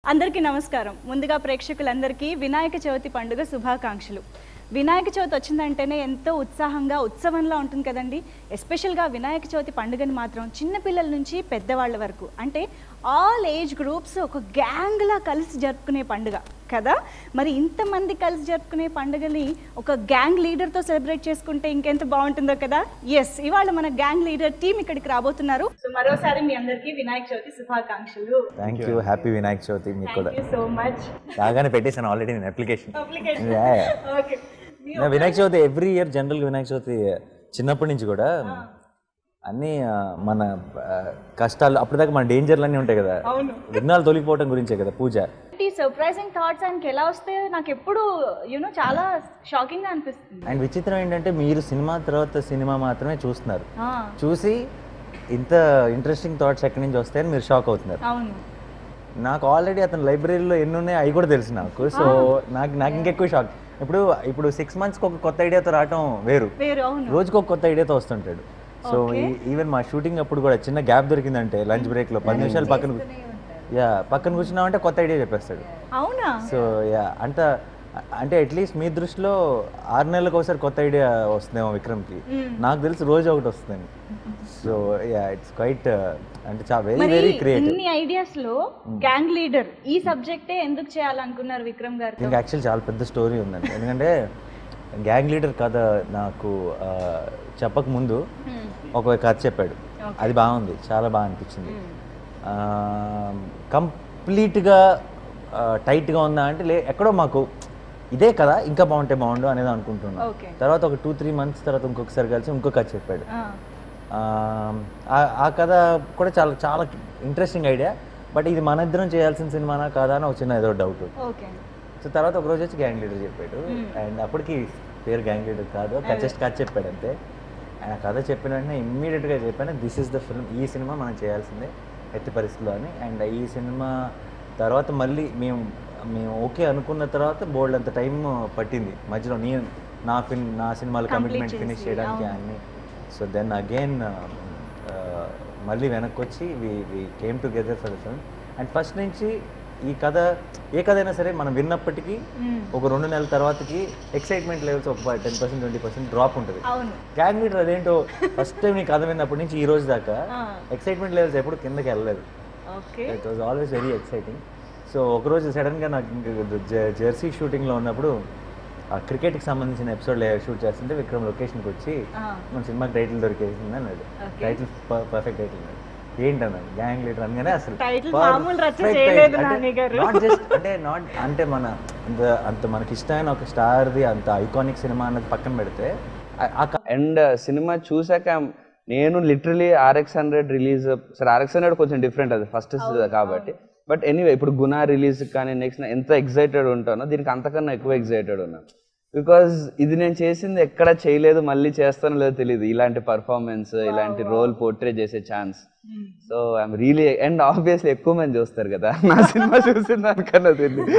అందరికీ నమస్కారం ముందుగా ప్రేక్షకులందరికీ వినాయక చవితి పండుగ శుభాకాంక్షలు వినాయక చవితి వచ్చిందంటేనే ఎంతో ఉత్సాహంగా ఉత్సవంలా ఉంటుంది కదండి ఎస్పెషల్గా వినాయక చవితి పండుగని మాత్రం చిన్నపిల్లల నుంచి పెద్దవాళ్ళ వరకు అంటే ఆల్ ఏజ్ గ్రూప్స్ ఒక గ్యాంగ్లా కలిసి జరుపుకునే పండుగ కదా మరి ఇంతమంది కలిసి జరుపుకునే పండుగని ఒక గ్యాంగ్ లీడర్తో సెలబ్రేట్ చేసుకుంటే ఇంకెంత బాగుంటుందో కదా ఎస్ ఇవాళ మన గ్యాంగ్ లీడర్ టీం ఇక్కడికి రాబోతున్నారు సో మరోసారి మీ అందరికీ వినాయక చవితి శుభాకాంక్షలు thank you happy Vinayaka Chavithi మీకు కూడా థ్యాంక్ యూ సో మచ్ బాగానే పెట్టేశాను ఆల్రెడీ నేను application application okay Vinayaka Chavithi every year జనరల్గా వినాయక చవితి చిన్నప్పటి నుంచి కూడా అన్నీ ఆ, మన ఆ, కష్టాలు అప్పటిదాకా మన డేంజర్లు అన్నీ ఉంటాయి కదా అవును విఘ్నాలు తొలగిపోవడం గురించే కదా పూజ ఈ సర్ప్రైజింగ్ థాట్స్ ఆయనకి ఎలా వస్తాయో నాకు ఎప్పుడు యూనో చాలా షాకింగ్ గా అనిపిస్తుంది అండ్ విచిత్రం ఏంటంటే మీరు సినిమా తర్వాత సినిమా మాత్రమే చూస్తున్నారు ఆ, చూసి ఇంత ఇంట్రెస్టింగ్ థాట్స్ ఎక్కడి నుంచి వస్తాయని మీరు షాక్ అవుతున్నారు అవును నాకు ఆల్రెడీ అతని లైబ్రరీలో ఎన్ని ఉన్నాయి అవి కూడా తెలుసు నాకు సో నాకు నాకు ఇంకెక్కువ షాక్ ఇప్పుడు ఇప్పుడు సిక్స్ మంత్స్కి ఒక కొత్త ఐడియాతో రావటం వేరు వేరు అవును రోజుకి ఒక కొత్త ఐడియాతో వస్తుంటాడు సో ఈవెన్ మా షూటింగ్ అప్పుడు కూడా చిన్న గ్యాప్ దొరికిందంటే లంచ్ బ్రేక్ లో పది నిమిషాలు పక్కన కూ- యా పక్కన కూర్చున్నామంటే కొత్త ఐడియా చెప్పేస్తాడు అవునా సో యా అంత అంటే అట్లీస్ట్ మీ దృష్టిలో ఆరు నెలలకు ఒకసారి కొత్త ఐడియా వస్తుందేమో విక్రమ్కి నాకు తెలిసి రోజు ఒకటి వస్తుంది సో యా ఇట్స్ క్వైట్ అంటే చాలా వెరీ మరి వెరీ క్రియేటివ్ ఇన్ని ఐడియాస్ లో గ్యాంగ్ లీడర్ ఈ సబ్జెక్టే ఎందుకు చేయాలనుకున్నారు విక్రమ్ గారు దీనికి యాక్చువల్ చాలా పెద్ద స్టోరీ ఉందండి ఎందుకంటే గ్యాంగ్ లీడర్ కథ నాకు ఆ, చెప్పక ముందు ఒక కథ చెప్పాడు అది బాగుంది చాలా బాగా అనిపించింది కంప్లీట్గా టైట్గా ఉందా అంటే లే ఎక్కడో మాకు ఇదే కదా ఇంకా బాగుంటే బాగుండు అనేది అనుకుంటున్నాను ఓకే తర్వాత ఒక టూ త్రీ మంత్స్ తర్వాత ఇంకొకసారి కలిసి ఇంకో కథ చెప్పాడు ఆ, ఆ- ఆ కథ కూడా చాలా చాలా ఇంట్రెస్టింగ్ ఐడియా బట్ ఇది మన ఇద్దరం చేయాల్సిన సినిమానా కాదా అని ఒక చిన్న ఏదో డౌట్ ఓకే సో తర్వాత ఒక రోజు వచ్చి గ్యాంగ్ లీడర్ చెప్పాడు అండ్ అప్పటికి పేరు గ్యాంగ్ లీడర్ కాదు జస్ట్ కథ చెప్పాడు అంతే ఆయన కథ చెప్పిన వెంటనే ఇమ్మీడియట్గా చెప్పాను దిస్ ఇస్ ద ఫిల్మ్ ఈ సినిమా మనం చేయాల్సిందే ఎత్తి పరిస్థితిలో అని అండ్ ఈ సినిమా తర్వాత మళ్ళీ మేము మేము ఓకే అనుకున్న తర్వాత బోల్డ్ అంత టైం పట్టింది మధ్యలో నేను నా ఫిన్ నా సినిమాలు కమిట్మెంట్ ఫినిష్ చేయడానికి అన్ని సో దెన్ అగైన్ మళ్ళీ వెనక్కి వచ్చి we we came together for the film and first నుంచి ఈ కథ ఏ కథ అయినా సరే మనం విన్నప్పటికీ ఒక రెండు నెలల తర్వాతకి ఎక్సైట్మెంట్ లెవెల్స్ ఒక ten percent twenty percent drop ఉంటుంది అవును గ్యాంగ్ లీడర్ అదేంటో ఫస్ట్ టైం నీ కథ విన్నప్పటి నుంచి ఈ రోజు దాకా ఎక్సైట్మెంట్ లెవెల్స్ ఎప్పుడు కిందకి వెళ్ళలేదు okay it was always very exciting so ఒకరోజు సడన్గా నాకు ఇంక జె- జెర్సీ షూటింగ్లో ఉన్నప్పుడు ఆ క్రికెట్కి సంబంధించిన ఎపిసోడ్ షూట్ చేస్తుంటే విక్రమ్ లొకేషన్కి వచ్చి మన సినిమాకి టైటిల్ దొరికేసింది అన్నాడు టైటిల్ పర్ఫెక్ట్ టైటిల్ అన్నాడు ఏంటన్నాడు గ్యాంగ్ లీడర్ అనగానే అసలు Title perfect మామూలు రచ్చ title. చేయలేదు అంటే నాని గారు. not just అంటే నాట్ అంటే మన అంత అంత మనకి ఇష్టమైన ఒక స్టార్ది అంత ఐకానిక్ సినిమా అన్నది పక్కన పెడితే ఆ- ఆ క- అండ్ సినిమా చూసాక నేను లిటరలీ ఆర్ఎక్స్ హండ్రెడ్ రిలీజ్ సరే ఆర్ఎక్స్ హండ్రెడ్ కొంచెం డిఫరెంట్ అది ఫస్ట్ కాబట్టి బట్ ఎనీవే ఇప్పుడు గునా రిలీజ్ కానీ నెక్స్ట్ ఎంత ఎగ్జైటెడ్ ఉంటానో దీనికి అంతకన్నా ఎక్కువ ఎగ్జైటెడ్ ఉన్నా బికాజ్ ఇది నేను చేసింది ఎక్కడ చేయలేదు మళ్ళీ చేస్తానో లేదో తెలియదు ఇలాంటి పర్ఫార్మెన్స్ ఇలాంటి రోల్ పోర్ట్రే చేసే chance so I'm really and obviously ఎక్కువ మంది చూస్తారు కదా నా సినిమా చూసిన దానికన్నా తెలియదు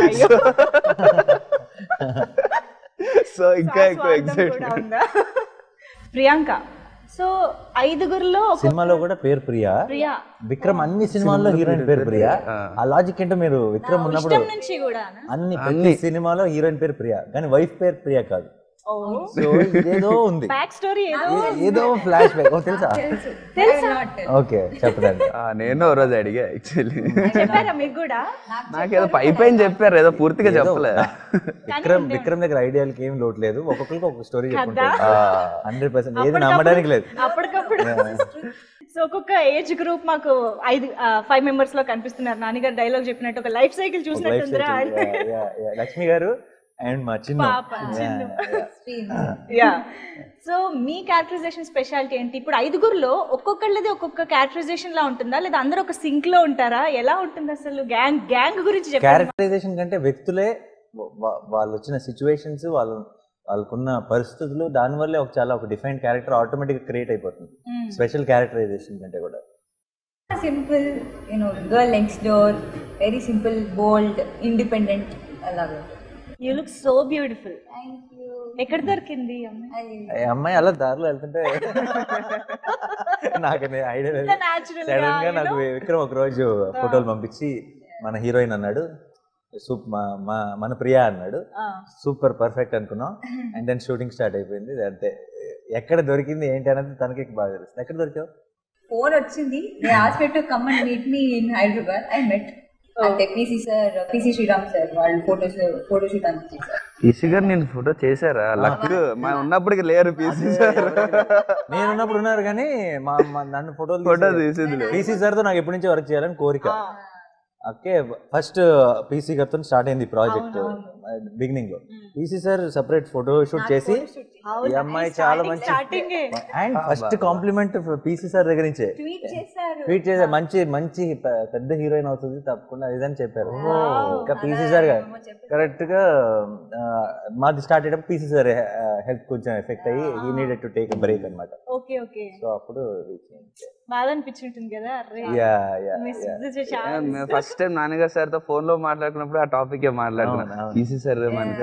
సో ఇంకా ఎక్కువ ఎగ్జైటెడ్ ప్రియాంక సో ఐదుగురిలో ఒక సినిమాలో కూడా పేరు ప్రియా ప్రియా విక్రమ్ అన్ని సినిమాల్లో హీరోయిన్ పేరు ప్రియా ఆ లాజిక్ ఏంటో మీరు విక్రమ్ ఉన్నప్పుడు ఇష్టం నుంచి కూడా అన్ని ప్రతి సినిమాలో హీరోయిన్ పేరు ప్రియా కానీ వైఫ్ పేరు ప్రియా కాదు సో ఇదేదో ఉంది బ్యాక్ స్టోరీ ఏదో ఏ- ఏదో ఫ్లాష్ బ్యాక్ ఓ తెలుసా తెలుసా ఓకే చెప్పదండి నేను ఓ రోజు అడిగా యాక్చువల్లీ చెప్పారా మీకు కూడా నాకేదో పై పైన చెప్పారు ఏదో పూర్తిగా చెప్పలే విక్రమ్ విక్రమ్ దగ్గర ఐడియాలకి ఏం లోటు లేదు ఒక్కొక్కరికి ఒక్కొక్క స్టోరీ చెప్పుకుంటారు హండ్రెడ్ పర్సెంట్ ఏది నమ్మడానికి లేదు అప్పటికప్పుడు సో ఒక్కొక్క ఏజ్ గ్రూప్ మాకు ఐదు ఫైవ్ మెంబర్స్ లో కనిపిస్తున్నారు నాన్నగారు డైలాగ్ చెప్పినట్టు ఒక లైఫ్ సైకిల్ లైఫ్ చూసినట్టుందిరా లక్ష్మి గారు అండ్ మా చిన్న పాప, యా సో మీ క్యారెక్టరైజేషన్ స్పెషాలిటీ ఏంటి ఇప్పుడు ఐదుగురులో ఒక్కొక్కళ్ళది ఒక్కొక్క క్యారెక్టరైజేషన్ లా ఉంటుందా లేదా అందరూ ఒక సింక్ లో ఉంటారా ఎలా ఉంటుంది అసలు గ్యాంగ్ గ్యాంగ్ గురించి చెప్పండి క్యారెక్టరైజేషన్ కంటే వ్యక్తులే వా- వాళ్ళు వచ్చిన సిచ్యువేషన్స్ వాళ్ళు వాళ్ళకున్న పరిస్థితులు దానివల్లే ఒక చాలా ఒక డిఫైన్ క్యారెక్టర్ ఆటోమేటిక్గా క్రియేట్ అయిపోతుంది స్పెషల్ క్యారెక్టరైజేషన్ కంటే కూడా simple, you know, girl next door, very simple, bold, independent. I love it. You look so beautiful Thank you. ఎక్కడ దొరికింది ఈ అమ్మాయి I, ఈ అమ్మాయి అలా దారిలో వెళ్తుంటే నాకు ఐడియా లేదు natural గా, సడన్ గా you నాకు know? విక్రమ్ ఒక రోజు ఫోటోలు పంపించి మన హీరోయిన్ అన్నాడు సూప్ మా- మా- మన ప్రియా అన్నాడు ఆ, సూపర్ పర్ఫెక్ట్ అనుకున్నాం అండ్ దెన్ షూటింగ్ స్టార్ట్ అయిపోయింది అంతే ఎక్కడ దొరికింది ఏంటి అనేది తనకి బాగా తెలుస్తుంది ఎక్కడ దొరికావు ఫోన్ వచ్చింది దే ఆస్ to come and meet me in Hyderabad I met అంటే PC sir PC Sriram sir వాళ్ళు ఫోటోస్ ఫోటో షూట్ అంతా చేశారు పీసీ గారు నేను ఫోటో చేశారా లక్ మా ఉన్నప్పటికి లేరు పీసీ సార్ నేను ఉన్నప్పుడు ఉన్నారు కానీ మా మా- నన్ను ఫోటోలు ఫోటో తీసేది లేదు. పీసీ సార్తో నాకు ఎప్పటి నుంచో వర్క్ చేయాలని కోరిక ఓకే ఫస్ట్ పీసీ గారితో స్టార్ట్ అయింది ప్రాజెక్ట్ బిగినింగ్ లో PC sir separate photo shoot చేసి ఈ అమ్మాయి చాలా మంచి starting and first compliment PC sir దగ్గర నుంచే ట్వీట్ చేశారు ట్వీట్ చేసే మంచి మంచి పె- పెద్ద హీరోయిన్ అవుతుంది తప్పకుండా ఇదని చెప్పారు ఇంకా పీసీ సార్ కరెక్ట్ గా ఆ, మాది స్టార్ట్ అయ్యేటప్పుడు పీసీ సార్ హెల్త్ కొంచెం ఎఫెక్ట్ అయ్యి he needed to take break అనమాట ఓకే ఓకే సో అప్పుడు బాధ అనిపించుంటుంది కదా అరే యా యా మిస్ చాలా ఫస్ట్ టైం నాన్నగారు సార్ తో ఫోన్ లో మాట్లాడుకున్నప్పుడు ఆ టాపిక్ మాట్లాడుకున్నాం అవును, అవును. పీసీ సార్ మనకి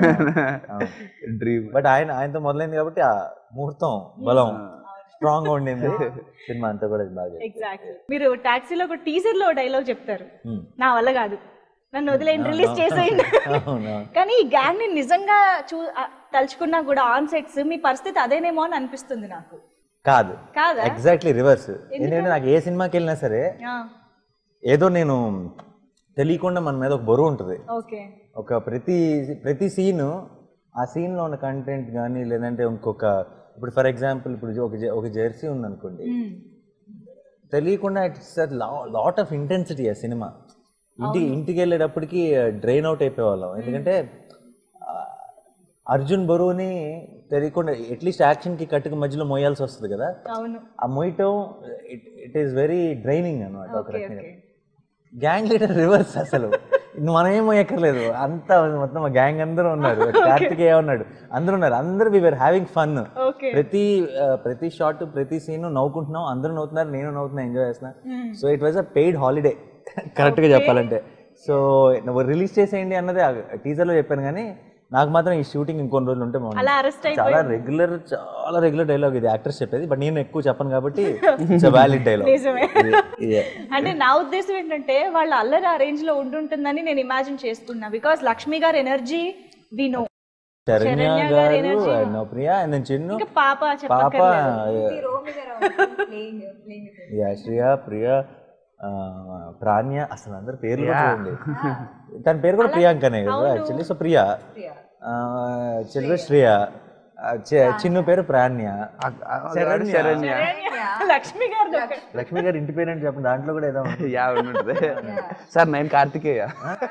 డ్రీమ్ బట్ ఆయన ఆయనతో మొదలైంది కాబట్టి ఆ ముహూర్తం బలం స్ట్రాంగ్ గా ఉండింది సినిమా అంతా కూడా బాగా చేశారు. ఎగ్జాక్ట్లీ మీరు టాక్సీలో ఒక టీజర్ లో డైలాగ్ చెప్తారు Hmm. నా వల్ల కాదు నన్ను వదిలేయండి రిలీజ్ చేసేయండి అవును కానీ ఈ గ్యాంగ్ ని నిజంగా చూ ఆ, తలుచుకున్నా కూడా ఆన్ సెట్స్ మీ పరిస్థితి అదేనేమో అని అనిపిస్తుంది నాకు కాదు కాదా ఎగ్జాక్ట్లీ రివర్స్ ఎందుకంటే నాకు ఏ సినిమాకి వెళ్ళినా సరే ఆ, ఏదో నేను తెలియకుండా మన మీద ఒక బరువు ఉంటుంది ఓకే ఒక ప్రతి ప్రతి సీను ఆ సీన్లో ఉన్న కంటెంట్ కానీ లేదంటే ఇంకొక ఇప్పుడు ఫర్ ఎగ్జాంపుల్ ఇప్పుడు ఒక జె- ఒక జెర్సీ ఉందనుకోండి Hmm. తెలియకుండా ఇట్స్ లాట్ ఆఫ్ ఇంటెన్సిటీ ఆ సినిమా ఇంటికి ఇంటికి వెళ్ళేటప్పటికి డ్రైన్ అవుట్ అయిపోయేవాళ్ళం ఎందుకంటే ఆ, అర్జున్ బరువుని తెలియకుండా అట్లీస్ట్ యాక్షన్కి కట్టుకు మధ్యలో మోయాల్సి వస్తుంది కదా అవును ఆ మోయటం it it is very draining అనమాట ఒక ఓకే రకంగా ఓకే గ్యాంగ్ లీడర్ రివర్స్ అసలు మనం ఏం ఎక్కర్లేదు అంతా మొత్తం మా గ్యాంగ్ అందరూ ఉన్నారు కార్తికేయ ఉన్నాడు అందరూ ఉన్నారు అందరూ we were having fun okay ప్రతి ఆ, ప్రతి షాట్ ప్రతి సీన్ నవ్వుకుంటున్నాం అందరూ నవ్వుతున్నారు నేను నవ్వుతున్నా ఎంజాయ్ చేస్తున్నా so it was a paid holiday కరెక్ట్గా చెప్పాలంటే సో నువ్వు రిలీజ్ చేసేయండి అన్నది టీజర్లో చెప్పాను కానీ నాకు మాత్రం ఈ షూటింగ్ ఇంకొన్ని రోజులు ఉంటే బాగుంది. అలా అరెస్ట్ చాలా అయిపోయి రెగ్యులర్ చాలా రెగ్యులర్ డైలాగ్ ఇది యాక్టర్స్ చెప్పేది బట్ నేను ఎక్కువ చెప్పను కాబట్టి ఇట్స్ వ్యాలిడ్ డైలాగ్ నిజమే అంటే నా ఉద్దేశం ఏంటంటే వాళ్ళ అల్లరి ఆ రేంజ్ లో ఉండుంటుందని నేను ఇమాజిన్ చేసుకున్నా బికాస్ లక్ష్మి గారి energy we know Saranya Saranya గారి garu energy. and Priya and then Chinnu ఇంకా పాప పాప చెప్పక్కర్లేదు Romi garu playing playing yeah Shriya Priya ఆ, ప్రాణ్య అసలు అందరి పేర్లు కూడా చూడండి తన పేరు కూడా ప్రియాంకనే కదా యాక్చువల్లీ సో ప్రియా ఆ, చెల్లి శ్రియ ఆ, చి- చిన్ను పేరు ప్రాణ్య శరణ్య. శరణ్య లక్ష్మి గారు లక్ష్మి గారు ఇంటి పేరు ఏంటి చెప్పండి దాంట్లో కూడా ఏదో ఉంది. యా ఉంటుంది సార్ నేను కార్తికేయ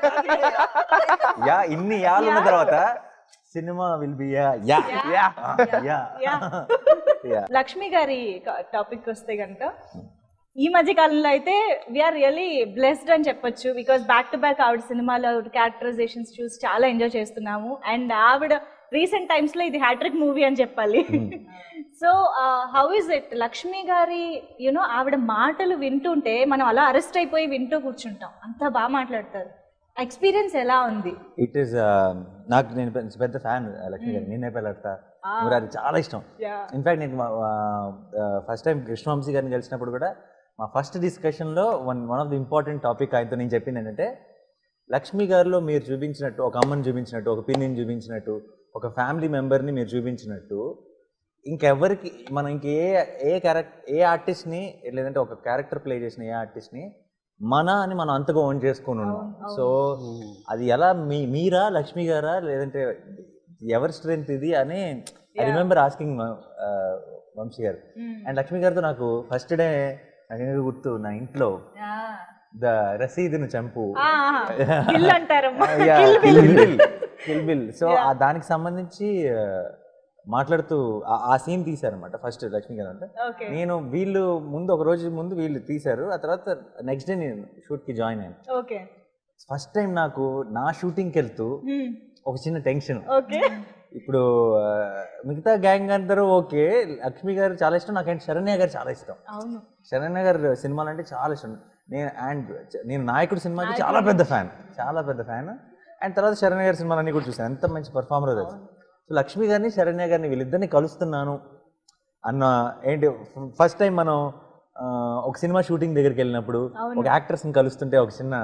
యా ఇన్ని యాలు ఉన్న తర్వాత సినిమా will be yeah yeah yeah yeah yeah Lakshmi గారి టాపిక్ వస్తే కనుక ఈ మధ్య కాలంలో అయితే వీఆర్ రియలీ బ్లెస్డ్ అని చెప్పొచ్చు బికాస్ బ్యాక్ టు బ్యాక్ ఆవిడ సినిమాలో క్యారెక్టరైజేషన్స్ చూసి చాలా ఎంజాయ్ చేస్తున్నాము అండ్ ఆవిడ రీసెంట్ టైమ్స్ లో ఇది హ్యాట్రిక్ మూవీ అని చెప్పాలి so how is it Lakshmi గారి యూనో ఆవిడ మాటలు వింటుంటే మనం అలా అరెస్ట్ అయిపోయి వింటూ కూర్చుంటాం అంత బాగా మాట్లాడతారు ఎక్స్పీరియన్స్ ఎలా ఉంది ఇట్ ఈస్ నాకు నేను పెద్ద- పెద్ద ఫ్యాన్ లక్ష్మి గారు నేనే పెళ్ళడతా మరి అది చాలా ఇష్టం Yeah. ఇన్ఫాక్ట్ నేను ఫస్ట్ టైం కృష్ణవంశీ గారిని కలిసినప్పుడు కూడా మా ఫస్ట్ డిస్కషన్లో one one of the important topic ఆయనతో నేను చెప్పింది ఏంటంటే లక్ష్మి గారిలో మీరు చూపించినట్టు ఒక అమ్మని చూపించినట్టు ఒక పిన్నిని చూపించినట్టు ఒక ఫ్యామిలీ మెంబర్ని మీరు చూపించినట్టు ఇంకెవరికి మనం ఇంకే ఏ క్యారెక్టర్ ఏ ఆర్టిస్ట్ని లేదంటే ఒక క్యారెక్టర్ ప్లే చేసిన ఏ ఆర్టిస్ట్ని మన అని మనం అంతగా ఓన్ చేసుకొని ఉన్నాం సో అది ఎలా మీ మీరా లక్ష్మి గారా లేదంటే ఎవరి స్ట్రెంత్ ఇది అని ఐ రిమెంబర్ ఆస్కింగ్ వంశీ గారు అండ్ లక్ష్మి గారితో నాకు ఫస్ట్ డే నాకు ఇంకా గుర్తు నా ఇంట్లో ద రసీదును చంపు బిల్ అంటారమ్మా కిల్ బిల్ సో దానికి సంబంధించి ఆ, మాట్లాడుతూ ఆ- ఆ సీన్ తీశారనమాట ఫస్ట్ లక్ష్మి గారు అంటే ఓకే నేను వీళ్ళు ముందు ఒక రోజు ముందు వీళ్ళు తీశారు ఆ తర్వాత నెక్స్ట్ డే నేను షూట్కి జాయిన్ అయ్యాను ఓకే ఫస్ట్ టైం నాకు నా షూటింగ్కి వెళ్తూ ఒక చిన్న టెన్షన్ ఓకే ఇప్పుడు ఆ, మిగతా గ్యాంగ్ అందరూ ఓకే లక్ష్మి గారు చాలా ఇష్టం నాకంటే శరణ్య గారు చాలా ఇష్టం అవును శరణ్య గారు సినిమాలు అంటే చాలా ఇష్టం నేను అండ్ నేను నాయకుడు సినిమాకి చాలా పెద్ద ఫ్యాన్ చాలా పెద్ద ఫ్యాన్ అండ్ తర్వాత శరణ్య గారి సినిమాలన్నీ కూడా చూసాను ఎంత మంచి పర్ఫార్మర్ అది సో లక్ష్మి గారిని శరణ్య గారిని వీళ్ళిద్దరిని కలుస్తున్నాను అన్న ఏంటి ఫస్ట్ టైం మనం ఆ, ఒక సినిమా షూటింగ్ దగ్గరికి వెళ్ళినప్పుడు ఒక యాక్ట్రెస్ని కలుస్తుంటే ఒక చిన్న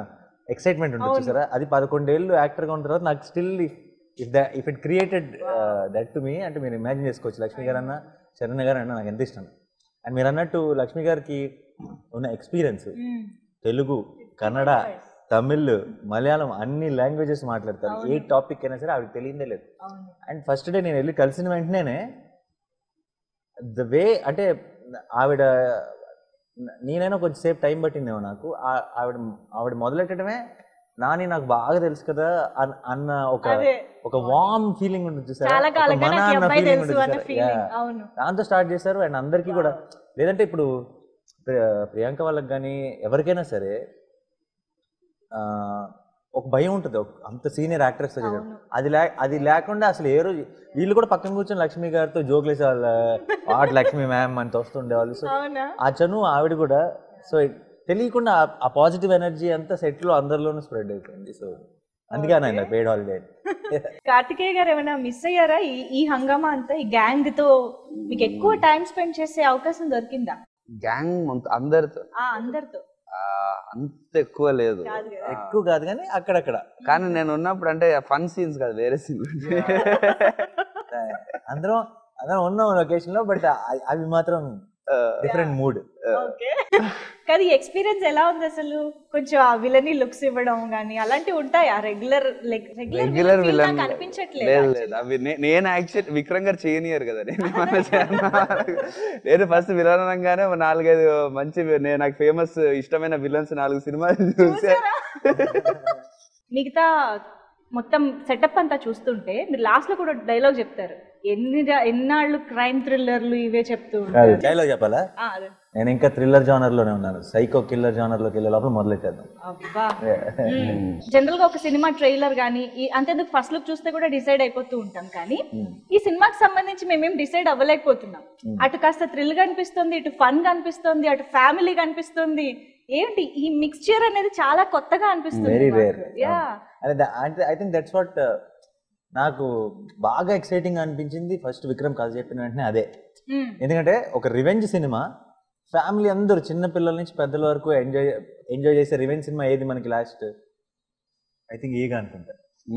ఎక్సైట్మెంట్ ఉంటుంది చూసారా అది పదకొండేళ్ళు యాక్టర్గా ఉన్న తర్వాత నాకు still if the if it created that to me అంటే మీరు ఇమాజిన్ చేసుకోవచ్చు లక్ష్మి గారు అన్న చరణ్ గారు అన్న నాకు ఎంత ఇష్టం అండ్ మీరు అన్నట్టు లక్ష్మి గారికి ఉన్న ఎక్స్పీరియన్స్ తెలుగు కన్నడ తమిళ్ మలయాళం అన్ని లాంగ్వేజెస్ మాట్లాడతారు ఏ టాపిక్ అయినా సరే ఆవిడకి తెలియదే లేదు అండ్ ఫస్ట్ డే నేను వెళ్ళి కలిసిన వెంటనే ద వే అంటే ఆవిడ నేనైనా కొంచెం సేపు టైం పట్టిందేమో నాకు ఆ- ఆవిడ ఆవిడ మొదలెట్టడమే నాని నాకు బాగా తెలుసు కదా అన్- అన్న ఒక అదే. ఒక వార్మ్ ఫీలింగ్ ఉంటుంది చూసారా? చాలా ఒక కాలంగా మన నాకు ఈ అన్న అబ్బాయి feeling తెలుసు ఉంటుంది అన్న చూసారా? Feeling Yeah. అవును దాంతో స్టార్ట్ చేశారు అండ్ అందరికీ కూడా లేదంటే ఇప్పుడు ప్రియ- ప్రియాంక వాళ్ళకి కానీ ఎవరికైనా సరే ఆ, ఒక భయం ఉంటుంది ఒక- అంత సీనియర్ యాక్ట్రెస్ తో చేశారు అది లే అది లేకుండా అసలు ఏ రోజు వీళ్ళు కూడా పక్కన కూర్చొని లక్ష్మి గారితో జోకులు వేసేవాళ్ళు వాట్ లక్ష్మి మ్యామ్ అని వస్తుండేవాళ్ళు సో అవునా ఆ చను ఆవిడ కూడా సో తెలియకుండా ఆ- ఆ పాజిటివ్ ఎనర్జీ అంతా set లో అందరిలోనూ స్ప్రెడ్ అయిపోయింది సో అందుకే ఆయన పేడ్ హాలిడే కార్తికేయ గారు ఏమైనా మిస్ అయ్యారా ఈ ఈ హంగామా అంతా ఈ గ్యాంగ్ తో మీకు ఎక్కువ టైం స్పెండ్ చేసే అవకాశం దొరికిందా గ్యాంగ్ అందరితో ఆ అందరితో ఆ, అంత ఎక్కువ లేదు కాదు కదా. ఎక్కువ కాదు కానీ అక్కడక్కడ కానీ నేను ఉన్నప్పుడు అంటే ఫన్ సీన్స్ కాదు వేరే సీన్స్ అందరం అందరం ఉన్నాం లొకేషన్ లో బట్ అవి మాత్రం డిఫరెంట్ మూడ్ ఓకే కానీ ఎక్స్పీరియన్స్ ఎలా ఉంది అసలు కొంచెం ఆ విలని లుక్స్ ఇవ్వడం కానీ అలాంటివి ఉంటాయా రెగ్యులర్ లైక్ రెగ్యులర్ విలన్ కనిపించట్లేదు లేదు లేదు అవి నే- నేను యాక్చువల్ విక్రమ్ గారు చేయనియరు కదా నేను ఏమన్నా చేయనా? నేను ఫస్ట్ విలన్ అనగానే ఒక నాలుగైదు మంచి నేను నాకు ఫేమస్ ఇష్టమైన విలన్స్ నాలుగు సినిమాలు చూసా మిగతా మొత్తం సెటప్ అంతా చూస్తుంటే మీరు లాస్ట్ లో కూడా డైలాగ్ చెప్తారు ఎన్ని రా- ఎన్నాళ్ళు క్రైమ్ థ్రిల్లర్లు ఇవే చెప్తూ ఉంటారు డైలాగ్ చెప్పాలా ఆ, అదే. నేను ఇంకా థ్రిల్లర్ జానర్ లోనే ఉన్నాను సైకో కిల్లర్ జానర్ లోకి వెళ్ళే లోపల మొదలెట్టేద్దాం అబ్బా జనరల్ గా ఒక సినిమా ట్రైలర్ కానీ అంతేందుకు ఫస్ట్ లుక్ చూస్తే కూడా డిసైడ్ అయిపోతూ ఉంటాం కానీ ఈ సినిమాకి సంబంధించి మేమేం డిసైడ్ అవ్వలేకపోతున్నాం అటు కాస్త థ్రిల్ కనిపిస్తుంది ఇటు ఫన్ కనిపిస్తుంది అటు ఫ్యామిలీ కనిపిస్తుంది ఏంటి ఈ మిక్స్చర్ అనేది చాలా కొత్తగా అనిపిస్తుంది వెరీ రేర్ యా అదే దా- అంటే ఐ థింక్ దట్స్ వాట్ నాకు బాగా ఎక్సైటింగ్ అనిపించింది ఫస్ట్ విక్రమ్ కథ చెప్పిన వెంటనే అదే ఎందుకంటే ఒక రివెంజ్ సినిమా ఫ్యామిలీ అందరూ చిన్న పిల్లల నుంచి పెద్దల వరకు ఎంజాయ్ ఎంజాయ్ చేసే రివెంజ్ సినిమా ఏది మనకి లాస్ట్ ఐ థింక్ ఈగా అనుకుంటా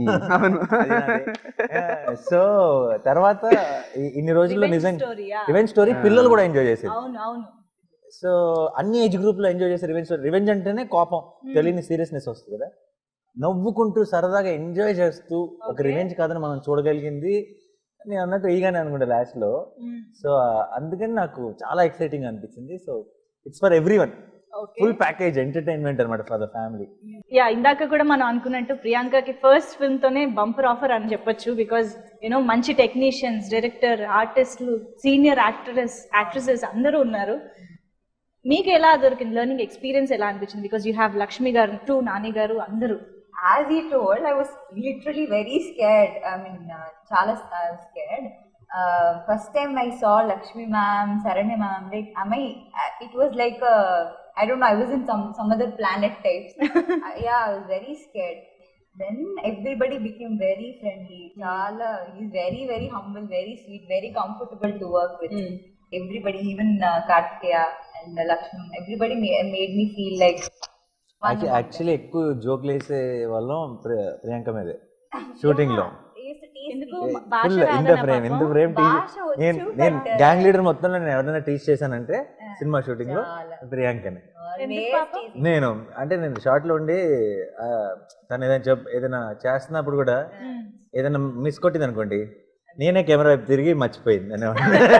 సో తర్వాత ఈ- ఇన్ని రోజుల్లో నిజంగా స్టోరీ రివెంజ్ స్టోరీ పిల్లలు కూడా ఎంజాయ్ చేసేది అవును అవును సో అన్ని ఏజ్ గ్రూప్ లో ఎంజాయ్ చేసే రివెంజ్ రివెంజ్ అంటేనే కోపం తెలియని సీరియస్నెస్ వస్తుంది కదా నవ్వుకుంటూ సరదాగా ఎంజాయ్ చేస్తూ ఒక రివెంజ్ కథను మనం చూడగలిగింది నేను అన్నట్టు ఈగానే అనుకుంటా లాస్ట్ లో సో అందుకని నాకు చాలా ఎక్సైటింగ్ అనిపించింది so it's for every one okay full package entertainment అనమాట ఫర్ ద ఫ్యామిలీ యా ఇందాక కూడా మనం అనుకున్నట్టు ప్రియాంకకి ఫస్ట్ ఫిల్మ్ తోనే బంపర్ ఆఫర్ అని చెప్పొచ్చు బికాజ్ యూనో మంచి టెక్నీషియన్స్ డైరెక్టర్ ఆర్టిస్టులు సీనియర్ యాక్టర్స్ యాక్ట్రెసెస్ అందరూ ఉన్నారు మీకు ఎలా దొరికింది లెర్నింగ్ ఎక్స్పీరియన్స్ ఎలా అనిపించింది బికాజ్ యూ హ్యావ్ లక్ష్మి గారు టూ నాని గారు అందరూ as he told, I was literally very scared. I mean, uh, chala I was scared. Uh, first time I saw Lakshmi ma'am, Saranya ma'am, like, am I, uh, it was like, uh, I don't know, I was in some, some other planet types. uh, yeah, I was very scared. Then everybody became very friendly. Chala, he's very, very humble, very sweet, very comfortable to work with. Everybody, even uh, Kartikeya and uh, Lakshmi, everybody ma- made me feel like one among them. Actually ఎక్కువ జోక్లు వేసే వాళ్ళం ప్రి- ప్రియాంక మీదే shooting లో Taste, taste ఎందుకు me. భాష full in the రాదనా frame in the పాపం? ఫ్రేమ్ భాష వచ్చు, నేను నేను but, గ్యాంగ్ లీడర్ మొత్తంలో నేను ఎవరైనా టీచ్ చేశానంటే సినిమా షూటింగ్ లో చాలా. ప్రియాంకని ఎందుకు Always పాపం? tasty. నేను అంటే నేను షార్ట్ లో ఉండి ఆ, తను ఏదైనా చెప్ ఏదైనా చేస్తున్నప్పుడు కూడా ఏదైనా మిస్ కొట్టింది అనుకోండి నేనే కెమెరా వైపు తిరిగి మర్చిపోయింది అనేవాడు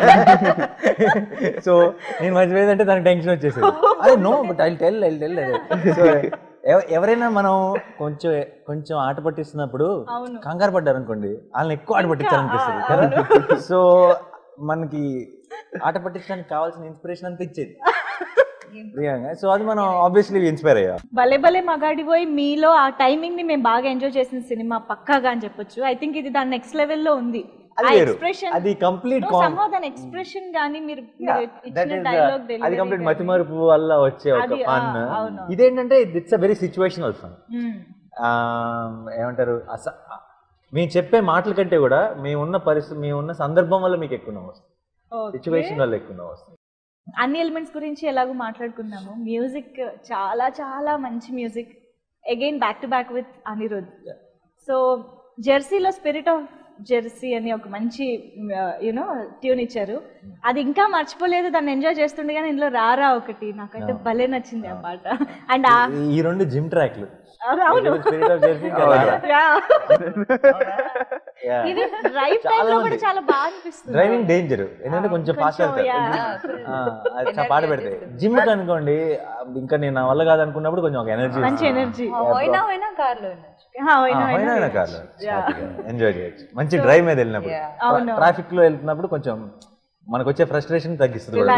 సో నేను మర్చిపోయిందంటే తనకు టెన్షన్ వచ్చేసింది అదే no but I tell I tell so ఎవరైనా మనం కొంచెం కొంచెం ఆట పట్టిస్తున్నప్పుడు అవును. కంగారు పడ్డారు అనుకోండి వాళ్ళని ఎక్కువ ఆట పట్టించాలనిపిస్తుంది కదా సో మనకి ఆట పట్టించడానికి కావాల్సిన ఇన్స్పిరేషన్ అంతా ఇచ్చేది ప్రియాంక సో అది మనం ఆబ్వియస్లీ ఇన్స్పైర్ అయ్యా భలే భలే మగాడి పోయి మీలో ఆ టైమింగ్ ని మేము బాగా ఎంజాయ్ చేసిన సినిమా పక్కాగా అని చెప్పొచ్చు ఐ థింక్ ఇది దాని నెక్స్ట్ లెవెల్లో ఉంది అది ఆ వేరు ఎక్స్ప్రెషన్ అది కంప్లీట్ somehow దాని ఎక్స్ప్రెషన్ కానీ మీరు మీరు దట్ ఇచ్చిన ఈస్ డైలాగ్ అది కంప్లీట్ మతిమరుపు వల్ల వచ్చే ఒక అది, ఆ, ఫన్ అవును. ఇదేంటంటే it's a very situational fun ఏమంటారు అస మేము చెప్పే మాటల కంటే కూడా మేము ఉన్న పరిస్థితి మేము ఉన్న సందర్భం వల్ల మీకు ఎక్కువ నవ్వు వస్తుంది సిచ్యువేషన్ వల్ల ఎక్కువ నవ్వు వస్తుంది అన్ని ఎలిమెంట్స్ గురించి ఎలాగో మాట్లాడుకున్నాము మ్యూజిక్ చాలా చాలా మంచి music again back to back with Anirudh so జెర్సీలో స్పిరిట్ ఆఫ్ జెర్సీ అని ఒక మంచి యూనో ట్యూన్ ఇచ్చారు అది ఇంకా మర్చిపోలేదు దాన్ని ఎంజాయ్ చేస్తుండగానే ఇందులో రారా ఒకటి నాకైతే భలే నచ్చింది ఆ పాట అండ్ ఈ రెండు జిమ్ ట్రాక్లు అవును Spirit of Jersey ఇంకా రారా. Yeah. ఇది రైట్ టైం లో కూడా చాలా బాగా అనిపిస్తుంది డ్రైవింగ్ డేంజర్ ఎందుకంటే కొంచెం ఫాస్ట్ కొంచెం, వెళ్తారు yeah. ఆ, అది చా- పాట పెడితే జిమ్ అనుకోండి ఆ, ఇంకా నేను నా వల్ల కాదు అనుకున్నప్పుడు కొంచెం ఒక ఎనర్జీ మంచి ఎనర్జీ పోయినా పోయినా కార్లో వినొచ్చు కార్లో ఎంజాయ్ చేయొచ్చు మంచి డ్రైవ్ మీద వెళ్ళినప్పుడు అవును. ట్రాఫిక్ లో వెళ్తున్నప్పుడు కొంచెం మనకు వచ్చే ఫ్రస్ట్రేషన్ తగ్గిస్తుంది కూడా.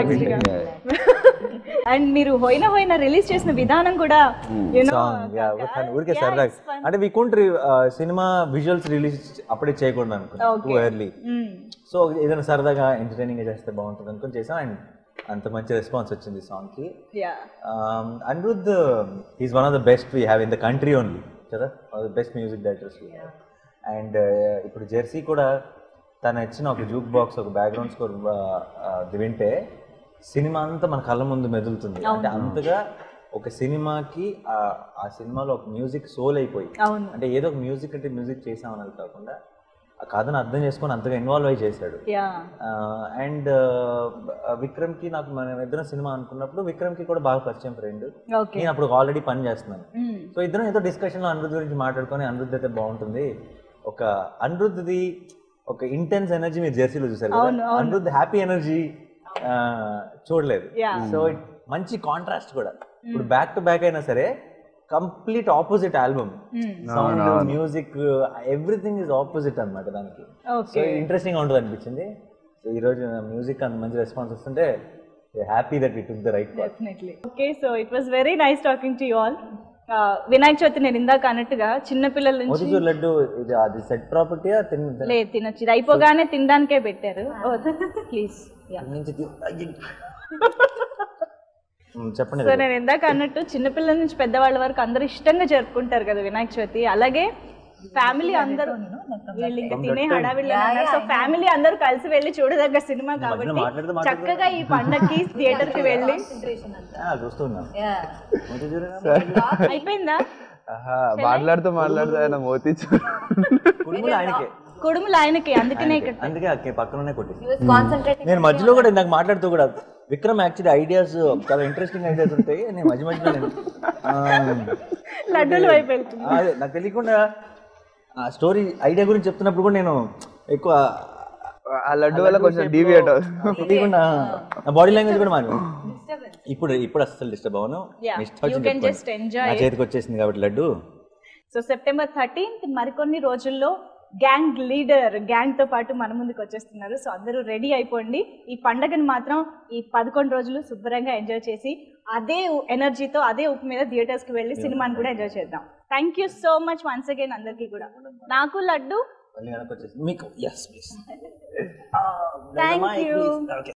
అండ్ మీరు హోయిన హోయిన రిలీజ్ చేసిన విధానం కూడా యూనో Song, yeah, కానీ ఊరికే సరదాగా అంటే we can't cinema visuals release అప్పుడే చేయకూడదు అనుకున్నాను టూ ఎర్లీ సో ఏదైనా సరదాగా ఎంటర్టైనింగ్ గా చేస్తే బాగుంటుంది అనుకుని చేసాం అండ్ అంత మంచి రెస్పాన్స్ వచ్చింది సాంగ్ కి yeah um, Anirudh, he's one of the best we have in the country only. కదా one of the best music directors we have. And ఇప్పుడు జెర్సీ కూడా తను ఇచ్చిన ఒక జూక్ బాక్స్ ఒక బ్యాక్గ్రౌండ్ స్కోర్ వింటే సినిమా అంతా మన కళ్ళ ముందు మెదులుతుంది అంటే అంతగా ఒక సినిమాకి ఆ- ఆ సినిమాలో ఒక మ్యూజిక్ సోల్ అయిపోయి అవును అంటే ఏదో ఒక మ్యూజిక్ అంటే మ్యూజిక్ చేసామన్నది కాకుండా ఆ కథను అర్థం చేసుకొని అంతగా ఇన్వాల్వ్ అయి చేశాడు యా అండ్ విక్రమ్ కి నాకు మనం ఇద్దరం సినిమా అనుకున్నప్పుడు విక్రమ్ కి కూడా బాగా పరిచయం ఫ్రెండ్ ఓకే నేను అప్పుడు ఆల్రెడీ పని చేస్తున్నాను సో ఇద్దరం ఏదో డిస్కషన్ లో అనిరుద్ధ్ గురించి మాట్లాడుకొని అనిరుద్ధ్ అయితే బాగుంటుంది ఒక అనిరుద్ధ్ది ఒక ఇంటెన్స్ ఎనర్జీ మీరు జెర్సీలో చూసారు కదా అనిరుద్ధ్ హ్యాపీ ఎనర్జీ చూడలేదు Yeah. సో మంచి కాంట్రాస్ట్ కూడా ఇప్పుడు బ్యాక్ టు బ్యాక్ అయినా సరే complete opposite album sound music everything is opposite అన్నమాట దానికి సో ఓకే ఇంట్రెస్టింగ్ ఉంటుంది అనిపించింది సో ఈ రోజు మ్యూజిక్ అంత మంచి రెస్పాన్స్ వస్తుంటే happy that we took the right path definitely okay so it was very nice talking to you all Vinayaka Chavithi నేను ఇందాక అన్నట్టుగా చిన్న పిల్లల నుంచి మోతీచూర్ లడ్డు ఇది అది సెట్ ప్రాపర్టీయా తిన్న లేదు తినొచ్చు ఇది అయిపోగానే తినడానికే పెట్టారు ప్లీజ్ నుంచి తీ- అయ్యి. మ్, చెప్పండి సో నేను ఇందాక అన్నట్టు చిన్నపిల్లల నుంచి పెద్దవాళ్ళ వరకు అందరూ ఇష్టంగా జరుపుకుంటారు కదా వినాయక చవితి అలాగే ఫ్యామిలీ అందరూ వీళ్ళు ఇంకా తినే హడావిళ్ళు సో ఫ్యామిలీ అందరూ కలిసి వెళ్ళి చూడదగ్గ సినిమా కాబట్టి మాట్లాడుతూ మాట్లాడుతూ చక్కగా ఈ పండక్కి థియేటర్ కి వెళ్ళి ఆ, చూస్తున్నాం Yeah. మోతీచూర్ అయిపోయిందా ఆహా, మాట్లాడుతూ మాట్లాడుతూ ఆయన మోతి కుడుములు ఆయనకే కుడుములు ఆయనకి అందుకనే ఇక్కడ అందుకే అక్కే పక్కనే కొట్టి He was concentrating. నేను మధ్యలో కూడా ఇందాక మాట్లాడుతూ కూడా విక్రమ్ యాక్చువల్లీ ఐడియాస్ చాలా ఇంట్రెస్టింగ్ ఐడియాస్ ఉంటాయి నేను మధ్య మధ్యలో నేను ఆ, లడ్డూల వైపు వెళ్తుంది ఆ, అదే నాకు తెలియకుండా ఆ స్టోరీ ఐడియా గురించి చెప్తున్నప్పుడు కూడా నేను ఎక్కువ ఆ లడ్డు వల్ల కొంచెం డీవియేట్ అవుతుంది తెలియకుండా నా బాడీ లాంగ్వేజ్ కూడా మారి ఇప్పుడు ఇప్పుడు అస్సలు డిస్టర్బ్ అవును Yeah, మీ ఇష్టం you వచ్చింది can చెప్పుకోండి. just enjoy నా it. చేతికి వచ్చేసింది కాబట్టి లడ్డు సో సెప్టెంబర్ థర్టీన్త్ మరికొన్ని రోజుల్లో గ్యాంగ్ లీడర్ గ్యాంగ్ తో పాటు మన ముందుకు వచ్చేస్తున్నారు సో అందరూ రెడీ అయిపోండి ఈ పండగని మాత్రం ఈ పదకొండు రోజులు శుభ్రంగా ఎంజాయ్ చేసి అదే ఎనర్జీతో అదే ఉప్పు మీద థియేటర్స్ కి వెళ్ళి సినిమాని కూడా ఎంజాయ్ చేద్దాం thank you so much once again అందరికీ కూడా నాకు లడ్డు మళ్ళీ వెనక్కి వచ్చేసింది మీకు yes please thank you okay